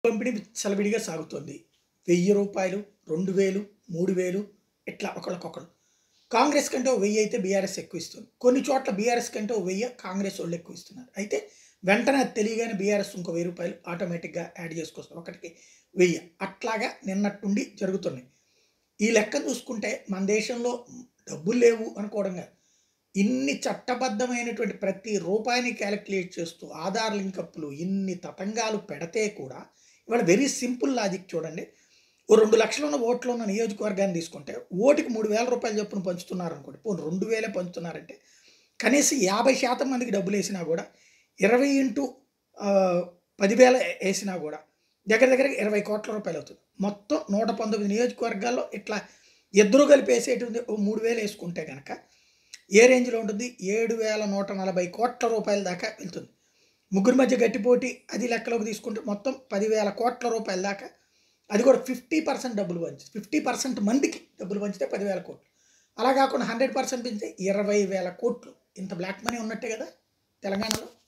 పంపిణీ చలవిడిగా సాగుతోంది వెయ్యి రూపాయలు రెండు వేలు మూడు వేలు ఇట్లా ఒకళ్ళకొకళ్ళు కాంగ్రెస్ కంటే ఓ వెయ్యి అయితే బీఆర్ఎస్ ఎక్కువ ఇస్తుంది కొన్ని చోట్ల బీఆర్ఎస్ కంటే ఓ వెయ్యి కాంగ్రెస్ వాళ్ళు ఎక్కువ ఇస్తున్నారు అయితే వెంటనే అది తెలియగానే బీఆర్ఎస్ ఇంకో వెయ్యి రూపాయలు ఆటోమేటిక్గా యాడ్ చేసుకొస్తారు ఒకటికి వెయ్యి అట్లాగా నిన్నట్టుండి జరుగుతున్నాయి ఈ లెక్క చూసుకుంటే మన దేశంలో డబ్బులు లేవు అనుకోవడం కాదు ఇన్ని చట్టబద్ధమైనటువంటి ప్రతి రూపాయిని క్యాలిక్యులేట్ చేస్తూ ఆధార్ లింకప్లు ఇన్ని తతంగాలు పెడితే కూడా ఇవాళ వెరీ సింపుల్ లాజిక్ చూడండి ఓ రెండు లక్షలు ఉన్న ఓట్లు ఉన్న నియోజకవర్గాన్ని తీసుకుంటే ఓటుకి మూడు వేల రూపాయలు చొప్పున పంచుతున్నారు అనుకోండి పోనీ రెండు వేలే పంచుతున్నారంటే కనీసం యాభై శాతం మందికి డబ్బులు వేసినా కూడా ఇరవై ఇంటూ ఆ, పదివేల వేసినా కూడా దగ్గర దగ్గర ఇరవై కోట్ల రూపాయలు అవుతుంది మొత్తం నూట పంతొమ్మిది నియోజకవర్గాల్లో ఇట్లా ఇద్దరు కలిపి వేసేటుంది ఓ మూడు వేలు వేసుకుంటే కనుక ఏ రేంజ్లో ఉంటుంది ఏడు వేల నూట నలభై కోట్ల రూపాయల దాకా వెళ్తుంది ముగ్గురు మధ్య గట్టిపోటీ అది లెక్కలోకి తీసుకుంటే మొత్తం పదివేల కోట్ల రూపాయల దాకా అది కూడా ఫిఫ్టీ పర్సెంట్ డబ్బులు పంచి ఫిఫ్టీ పర్సెంట్ మందికి డబ్బులు పంచితే పదివేల కోట్లు అలా కాకుండా హండ్రెడ్ పర్సెంట్ పెంచితే ఇరవై వేల కోట్లు ఇంత బ్లాక్ మనీ ఉన్నట్టే కదా తెలంగాణలో